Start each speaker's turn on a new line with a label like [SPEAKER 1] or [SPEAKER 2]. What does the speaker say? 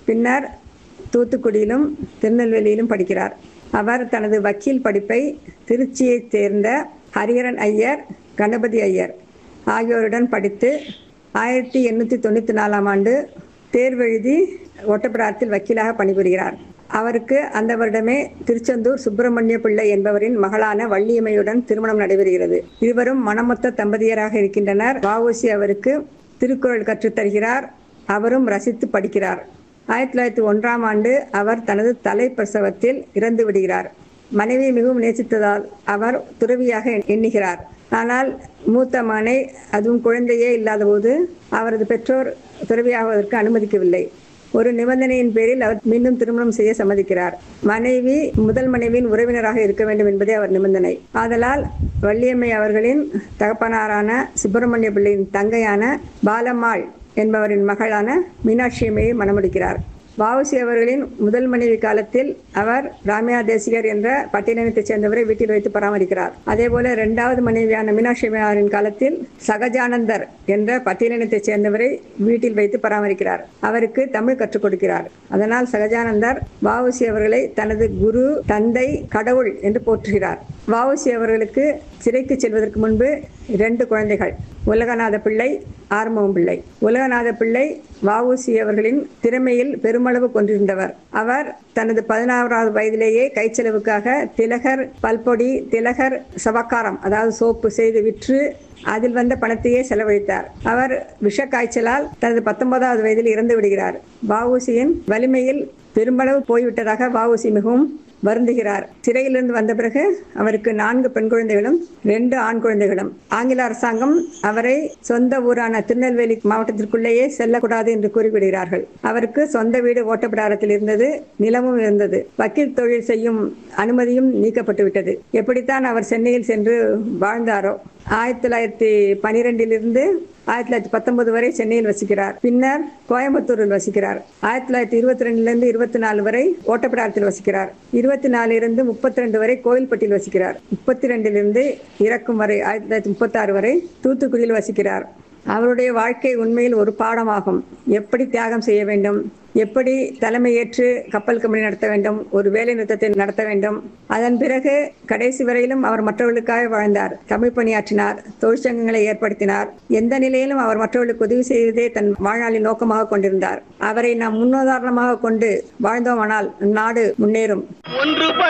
[SPEAKER 1] பின்னர் தூத்துக்குடியிலும் திருநெல்வேலியிலும் படிக்கிறார் அவர் தனது வக்கீல் படிப்பை திருச்சியைச் சேர்ந்த ஹரிஹரன் ஐயர் கணபதி ஐயர் ஆகியோருடன் படித்து ஆயிரத்தி எண்ணூற்றி தொண்ணூற்றி நாலாம் ஆண்டு தேர்வெழுதி ஒட்டப்பிடாரத்தில் வக்கீலாக பணிபுரிகிறார் அவருக்கு அந்த வருடமே திருச்செந்தூர் சுப்பிரமணிய பிள்ளை என்பவரின் மகளான வள்ளியம்மையுடன் திருமணம் நடைபெறுகிறது இருவரும் மனமொத்த தம்பதியராக இருக்கின்றனர் வஉசி அவருக்கு திருக்குறள் கற்றுத் தருகிறார் அவரும் ரசித்து படிக்கிறார் ஆயிரத்தி தொள்ளாயிரத்தி ஒன்றாம் ஆண்டு அவர் தனது தலை பிரசவத்தில் இறந்து விடுகிறார் மனைவி மிகவும் நேசித்ததால் அவர் துறவியாக எண்ணுகிறார் ஆனால் மூத்த மகனை அதுவும் குழந்தையே இல்லாதபோது அவரது பெற்றோர் துறவியாவதற்கு அனுமதிக்கவில்லை ஒரு நிபந்தனையின் பேரில் அவர் மீண்டும் திருமணம் செய்ய சம்மதிக்கிறார் மனைவி முதல் மனைவியின் உறவினராக இருக்க வேண்டும் என்பதே அவர் நிபந்தனை ஆதலால் வள்ளியம்மை அவர்களின் தகப்பனாரான சுப்பிரமணிய பிள்ளையின் தங்கையான பாலம்மாள் என்பவரின் மகளான மீனாட்சி அம்மையை மணமுடிக்கிறார் வஉசி அவர்களின் முதல் மனைவி காலத்தில் அவர் ராமியா தேசிகர் என்ற பட்டியலினத்தைச் சேர்ந்தவரை வீட்டில் வைத்து பராமரிக்கிறார் அதேபோல இரண்டாவது மனைவியான மீனாட்சி அம்மையாரின் காலத்தில் சகஜானந்தர் என்ற பட்டியலினத்தைச் சேர்ந்தவரை வீட்டில் வைத்து பராமரிக்கிறார் அவருக்கு தமிழ் கற்றுக் கொடுக்கிறார் அதனால் சகஜானந்தர் வஉசி அவர்களை தனது குரு தந்தை கடவுள் என்று போற்றுகிறார் வஉசி அவர்களுக்கு சிறைக்கு செல்வதற்கு முன்பு இரண்டு குழந்தைகள் உலகநாத பிள்ளை ஆறுமுகம் பிள்ளை உலகநாத பிள்ளை வஉசி அவர்களின் திறமையில் பெருமளவு கொண்டிருந்தவர் அவர் தனது பதினாறாவது வயதிலேயே கைச்செலவுக்காக திலகர் பல்பொடி திலகர் சவக்காரம் அதாவது சோப்பு செய்து விற்று அதில் வந்த பணத்தையே செலவழித்தார் அவர் விஷக்காய்ச்சலால் தனது பத்தொன்பதாவது வயதில் இறந்து விடுகிறார் வஉசியின் வலிமையில் பெருமளவு போய்விட்டதாக வஉசி மிகவும் வருந்துகிறார் சிறையிலிருந்து வந்த பிறகு அவருக்கு நான்கு பெண் குழந்தைகளும் ரெண்டு ஆண் குழந்தைகளும் ஆங்கில அரசாங்கம் அவரை சொந்த ஊரான திருநெல்வேலி மாவட்டத்திற்குள்ளேயே செல்லக்கூடாது என்று கூறிவிடுகிறார்கள் அவருக்கு சொந்த வீடு ஓட்டப்பிடாரத்தில் இருந்தது நிலமும் இருந்தது வக்கீல் தொழில் செய்யும் அனுமதியும் நீக்கப்பட்டு விட்டது எப்படித்தான் அவர் சென்னையில் சென்று வாழ்ந்தாரோ ஆயிரத்தி தொள்ளாயிரத்தி பனிரெண்டிலிருந்து ஆயிரத்தி தொள்ளாயிரத்தி பத்தொன்பது வரை சென்னையில் வசிக்கிறார் பின்னர் கோயம்புத்தூரில் வசிக்கிறார் ஆயிரத்தி தொள்ளாயிரத்தி இருபத்தி ரெண்டுலேருந்து இருபத்தி நாலு வரை ஓட்டப்பிடாரத்தில் வசிக்கிறார் இருபத்தி நாலு இருந்து முப்பத்தி ரெண்டு வரை கோவில்பட்டியில் வசிக்கிறார் முப்பத்தி ரெண்டிலிருந்து இறக்கும் வரை ஆயிரத்தி தொள்ளாயிரத்தி முப்பத்தாறு வரை தூத்துக்குடியில் வசிக்கிறார் அவருடைய வாழ்க்கை உண்மையில் ஒரு பாடமாகும் எப்படி தியாகம் செய்ய வேண்டும் எப்படி தலைமையேற்று கப்பல் கம்பெனி நடத்த வேண்டும் ஒரு வேலை நிறுத்தத்தை நடத்த வேண்டும் அதன் பிறகு கடைசி வரையிலும் அவர் மற்றவர்களுக்காக வாழ்ந்தார் தமிழ் பணியாற்றினார் தொழிற்சங்கங்களை ஏற்படுத்தினார் எந்த நிலையிலும் அவர் மற்றவர்களுக்கு உதவி செய்வதே தன் வாழ்நாளின் நோக்கமாக கொண்டிருந்தார் அவரை நாம் முன்னுதாரணமாக கொண்டு வாழ்ந்தோமானால் நாடு முன்னேறும்
[SPEAKER 2] ஒன்று